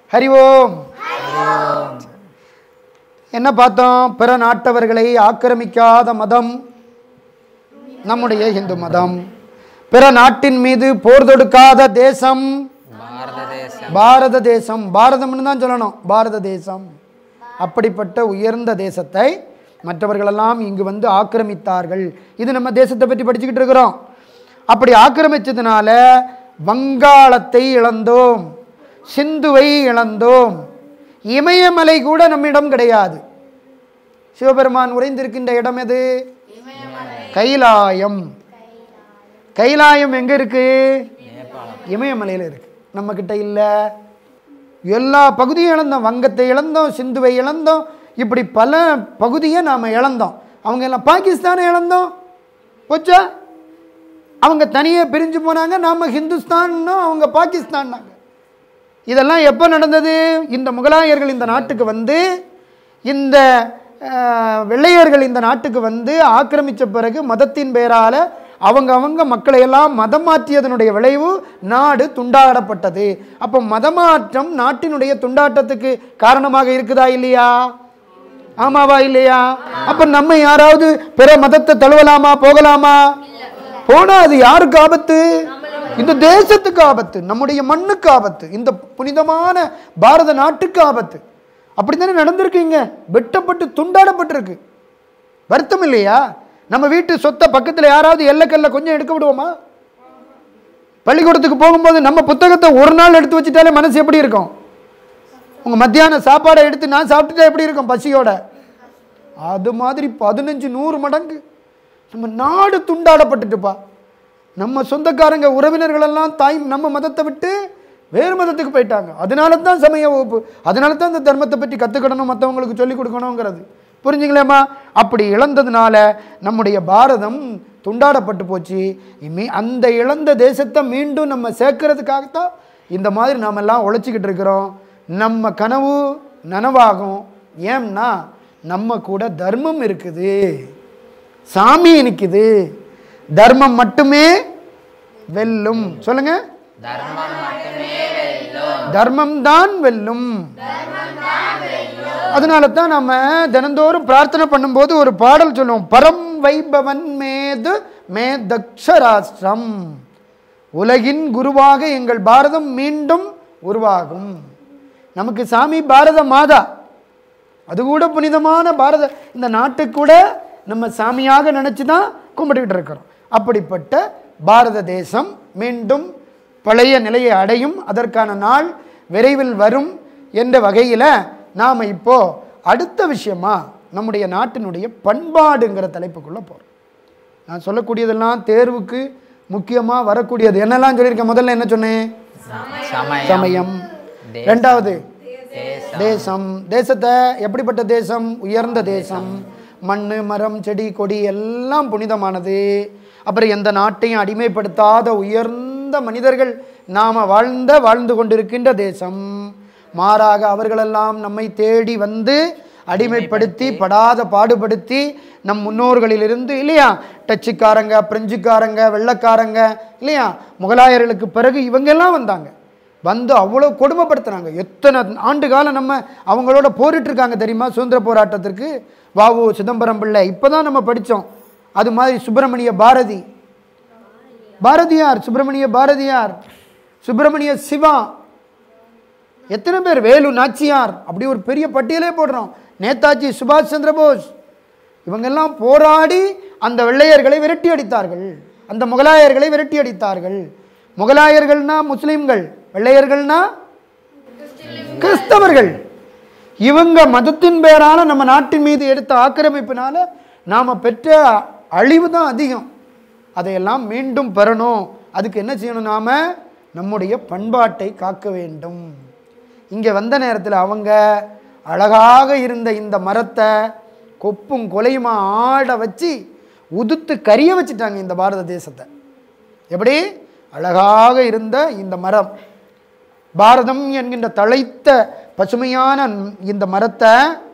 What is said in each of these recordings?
ஹரி ஓம் என்ன பார்த்தோம் பிற நாட்டவர்களை ஆக்கிரமிக்காத மதம் நம்முடைய இந்து மதம் பிற நாட்டின் மீது போர் தொடுக்காத தேசம் பாரத தேசம் பாரத தேசம் பாரதம்னு தான் சொல்லணும் பாரத தேசம் அப்படிப்பட்ட உயர்ந்த தேசத்தை மற்றவர்களெல்லாம் இங்கு வந்து ஆக்கிரமித்தார்கள் இது நம்ம தேசத்தை பற்றி படிச்சுக்கிட்டு இருக்கிறோம் அப்படி ஆக்கிரமிச்சதுனால வங்காளத்தை இழந்தோம் சிந்துவை இழந்தோம் இமயமலை கூட நம்மிடம் கிடையாது சிவபெருமான் உறைந்திருக்கின்ற இடம் எது கைலாயம் கைலாயம் எங்க இருக்கு இமயமலையில் இருக்கு நம்ம கிட்ட இல்லை எல்லா பகுதியும் இழந்தோம் வங்கத்தை இழந்தோம் சிந்துவை இழந்தோம் இப்படி பல பகுதியை நாம் இழந்தோம் அவங்க எல்லாம் பாகிஸ்தானை இழந்தோம் போச்சா அவங்க தனியாக பிரிஞ்சு போனாங்க நாம் ஹிந்துஸ்தான்னா அவங்க பாகிஸ்தான்னாங்க இதெல்லாம் எப்போ நடந்தது இந்த முகலாயர்கள் இந்த நாட்டுக்கு வந்து இந்த அஹ், வெள்ளையர்கள் இந்த நாட்டுக்கு வந்து ஆக்கிரமித்த பிறகு மதத்தின் பெயரால் அவங்க அவங்க மக்களை எல்லாம் மதம் மாற்றியதனுடைய விளைவு நாடு துண்டாடப்பட்டது அப்போ மதமாற்றம் நாட்டினுடைய துண்டாட்டத்துக்கு காரணமாக இருக்குதா இல்லையா ஆமாவா இல்லையா அப்ப நம்ம யாராவது பிற மதத்தை தழுவலாமா போகலாமா போனா அது யாருக்கு ஆபத்து இந்த தேசத்துக்கு ஆபத்து நம்முடைய மண்ணுக்கு ஆபத்து இந்த புனிதமான பாரத நாட்டுக்கு ஆபத்து அப்படித்தானே நடந்திருக்கீங்க வெட்டப்பட்டு துண்டாடப்பட்டிருக்கு வருத்தம் இல்லையா நம்ம வீட்டு சொத்தை பக்கத்தில் யாராவது எல்லக்கல்ல கொஞ்சம் எடுக்க விடுவோமா பள்ளிக்கூடத்துக்கு போகும்போது நம்ம புத்தகத்தை ஒரு நாள் எடுத்து வச்சுட்டாலே மனசு எப்படி இருக்கும் உங்கள் மத்தியான சாப்பாடை எடுத்து நான் சாப்பிட்டுட்டா எப்படி இருக்கும் பசியோட அது மாதிரி பதினஞ்சு நூறு மடங்கு நம்ம நாடு துண்டாடப்பட்டுட்டுப்பா நம்ம சொந்தக்காரங்க உறவினர்கள் எல்லாம் தாய் நம்ம மதத்தை விட்டு வேறு மதத்துக்கு போயிட்டாங்க அதனால தான் சமய வகுப்பு அதனால தான் இந்த தர்மத்தை பற்றி கற்றுக்கிடணும் மற்றவங்களுக்கு சொல்லிக் கொடுக்கணுங்கிறது புரிஞ்சுங்களேம்மா அப்படி இழந்ததுனால நம்முடைய பாரதம் துண்டாடப்பட்டு போச்சு இனி அந்த இழந்த தேசத்தை மீண்டும் நம்ம சேர்க்கறதுக்காகத்தான் இந்த மாதிரி நாம எல்லாம் உழைச்சிக்கிட்டு இருக்கிறோம் நம்ம கனவு நனவாகும் ஏம்னா நம்ம கூட தர்மம் இருக்குது சாமி நிற்குது தர்மம் மட்டுமே வெல்லும் சொல்லுங்க தர்மம் மட்டுமே வெல்லும் தர்மம் தான் வெல்லும் அதனால தான் நம்ம தினந்தோறும் பிரார்த்தனை பண்ணும்போது ஒரு பாடல் சொல்லுவோம் பரம் வைபவன் மேது மே தக்ஷராஷ்டிரம் உலகின் குருவாக எங்கள் பாரதம் மீண்டும் உருவாகும் நமக்கு சாமி பாரத மாதா அது கூட புனிதமான பாரத இந்த நாட்டுக்கு கூட நம்ம சாமியாக நினச்சி தான் கும்பிட்டுக்கிட்டு இருக்கிறோம் அப்படிப்பட்ட பாரத தேசம் மீண்டும் பழைய நிலையை அடையும் அதற்கான நாள் விரைவில் வரும் என்ற வகையில் நாம் இப்போ அடுத்த விஷயமா நம்முடைய நாட்டினுடைய பண்பாடுங்கிற தலைப்புக்குள்ளே போகிறோம் நான் சொல்லக்கூடியதெல்லாம் தேர்வுக்கு முக்கியமாக வரக்கூடியது என்னெல்லாம் சொல்லியிருக்கேன் முதல்ல என்ன சொன்னேன் சமயம் சமயம் தேசம். ரெண்டாவது தேசம் தேசம் தேசத்தை எப்படிப்பட்ட தேசம் உயர்ந்த தேசம் மண் மரம் செடி கொடி எல்லாம் புனிதமானது அப்புறம் எந்த நாட்டையும் அடிமைப்படுத்தாத உயர்ந்த மனிதர்கள் நாம் வாழ்ந்த வாழ்ந்து கொண்டிருக்கின்ற தேசம் மாறாக அவர்களெல்லாம் நம்மை தேடி வந்து அடிமைப்படுத்தி படாத பாடுபடுத்தி நம் முன்னோர்களிலிருந்து இல்லையா டச்சுக்காரங்க பிரெஞ்சுக்காரங்க வெள்ளைக்காரங்க இல்லையா முகலாயர்களுக்கு பிறகு இவங்கெல்லாம் வந்தாங்க வந்து அவ்வளோ கொடுமைப்படுத்துனாங்க எத்தனை ஆண்டு காலம் நம்ம அவங்களோட போரிட்டு இருக்காங்க தெரியுமா சுதந்திர போராட்டத்திற்கு வாவு சிதம்பரம் பிள்ளை இப்போ தான் நம்ம படித்தோம் அது மாதிரி சுப்பிரமணிய பாரதி பாரதியார் சுப்பிரமணிய பாரதியார் சுப்பிரமணிய சிவா எத்தனை பேர் வேலு நாச்சியார் அப்படி ஒரு பெரிய பட்டியலே போடுறோம் நேதாஜி சுபாஷ் சந்திர போஸ் இவங்கெல்லாம் போராடி அந்த வெள்ளையர்களை விரட்டி அடித்தார்கள் அந்த முகலாயர்களை விரட்டி அடித்தார்கள் முகலாயர்கள்னா முஸ்லிம்கள் வெள்ளையர்கள்னா கிறிஸ்தவர்கள் இவங்க மதத்தின் பேரால நம்ம நாட்டின் மீது எடுத்த ஆக்கிரமிப்பினால நாம் பெற்ற அழிவு தான் அதிகம் அதையெல்லாம் மீண்டும் பெறணும் அதுக்கு என்ன செய்யணும் நாம நம்முடைய பண்பாட்டை காக்க வேண்டும் இங்கே வந்த நேரத்தில் அவங்க அழகாக இருந்த இந்த மரத்தை கொப்பும் கொலையுமா ஆட வச்சு உதுத்து கரிய வச்சுட்டாங்க இந்த பாரத தேசத்தை எப்படி அழகாக இருந்த இந்த மரம் பாரதம் என்கின்ற தழைத்த பசுமையான இந்த மரத்தை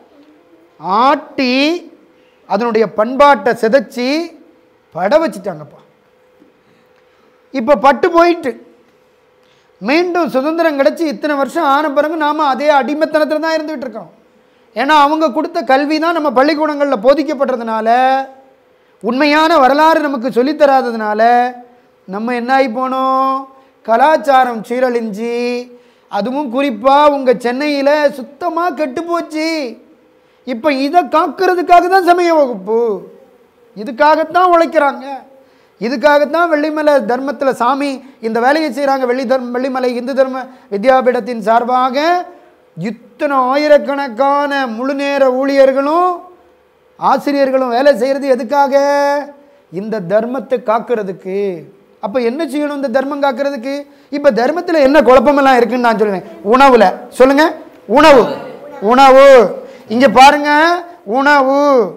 ஆட்டி அதனுடைய பண்பாட்டை சிதைச்சி பட வச்சிட்டாங்கப்பா இப்போ பட்டு போயிட்டு மீண்டும் சுதந்திரம் கிடச்சி இத்தனை வருஷம் ஆன பிறகு நாம் அதே அடிமைத்தனத்தில் தான் இருந்துகிட்டு இருக்கோம் ஏன்னா அவங்க கொடுத்த கல்வி தான் நம்ம பள்ளிக்கூடங்களில் போதிக்கப்படுறதுனால உண்மையான வரலாறு நமக்கு சொல்லித் தராததுனால நம்ம என்ன ஆகி போனோம் கலாச்சாரம் சீரழிஞ்சு அதுவும் குறிப்பாக உங்கள் சென்னையில் சுத்தமாக கெட்டு போச்சு இப்போ இதை காக்கிறதுக்காக தான் சமய வகுப்பு இதுக்காகத்தான் உழைக்கிறாங்க இதுக்காகத்தான் வெள்ளிமலை தர்மத்தில் சாமி இந்த வேலையை செய்கிறாங்க வெள்ளி தர்ம வெள்ளிமலை இந்து தர்ம வித்யாபீடத்தின் சார்பாக இத்தனை ஆயிரக்கணக்கான முழு நேர ஊழியர்களும் ஆசிரியர்களும் வேலை செய்கிறது எதுக்காக இந்த தர்மத்தை காக்கிறதுக்கு அப்போ என்ன செய்யணும் இந்த தர்மம் காக்கிறதுக்கு இப்போ தர்மத்தில் என்ன குழப்பமெல்லாம் இருக்குன்னு நான் சொல்லுவேன் உணவில் சொல்லுங்க உணவு உணவு இங்கே பாருங்க உணவு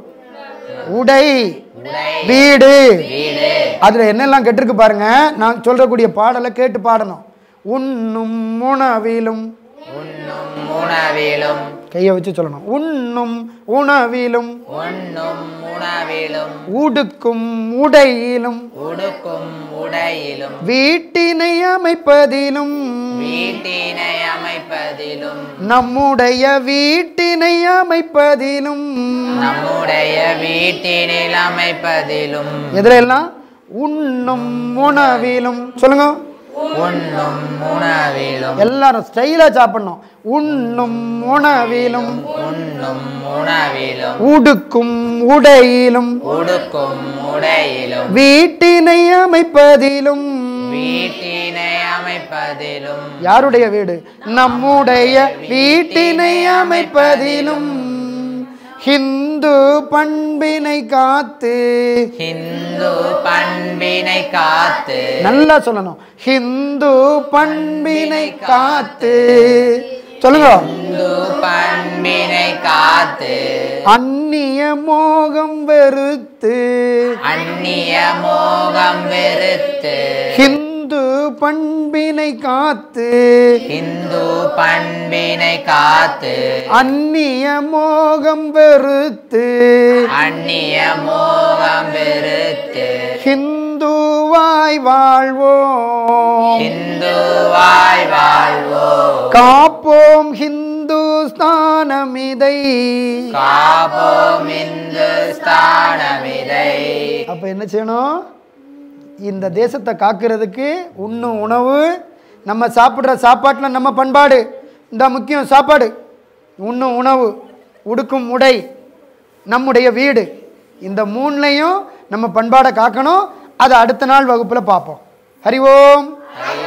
உடை வீடு வீடு அதில் என்னெல்லாம் கெட்டிருக்கு பாருங்க நான் சொல்றக்கூடிய பாடலை கேட்டு பாடணும் உண்ணும் உணவிலும் உண்ணும் உணவிலும் கையை வச்சு சொல்லணும் உண்ணும் உணவிலும் உண்ணும் உணவிலும் உடுக்கும் உடையிலும் உடுக்கும் உடையிலும் வீட்டினை அமைப்பதிலும் வீட்டினை அமைப்பதிலும் நம்முடைய வீட்டினை அமைப்பதிலும் நம்முடைய வீட்டினில் அமைப்பதிலும் எதுல எல்லாம் உண்ணும் உணவிலும் சொல்லுங்க உண்ணும் உணவிலும் எல்லாரும் ஸ்டைலாக சாப்பிடணும் உண்ணும் உணவிலும் உண்ணும் உணவிலும் உடுக்கும் உடையிலும் உடுக்கும் உடையிலும் வீட்டினை அமைப்பதிலும் வீட்டினை அமைப்பதிலும் யாருடைய வீடு நம்முடைய வீட்டினை அமைப்பதிலும் ஹிந்து பண்பினை காத்து ஹிந்து பண்பினை காத்து நல்லா சொல்லணும் ஹிந்து பண்பினை காத்து சொல்லுங்க ஹிந்து பண்பினை காத்து அந்நிய மோகம் வெறுத்து அந்நிய மோகம் வெறுத்து ஹிந்து பண்பினை காத்து ஹிந்து பண்பினை காத்து அந்நிய மோகம் வெறுத்து அந்நிய மோகம் வெறுத்து ஹிந்துவாய் வாழ்வோம் ஹிந்துவாய் வாழ்வோ காப்போம் ஹிந்துஸ்தானமிதை காப்போம் இந்துஸ்தானமிதை அப்ப என்ன செய்யணும் இந்த தேசத்தை காக்கிறதுக்கு உண்ணும் உணவு நம்ம சாப்பிட்ற சாப்பாட்டில் நம்ம பண்பாடு இந்த முக்கியம் சாப்பாடு உண்ணும் உணவு உடுக்கும் உடை நம்முடைய வீடு இந்த மூணுலையும் நம்ம பண்பாடை காக்கணும் அதை அடுத்த நாள் வகுப்பில் பார்ப்போம் ஹரி ஓம் ஹரி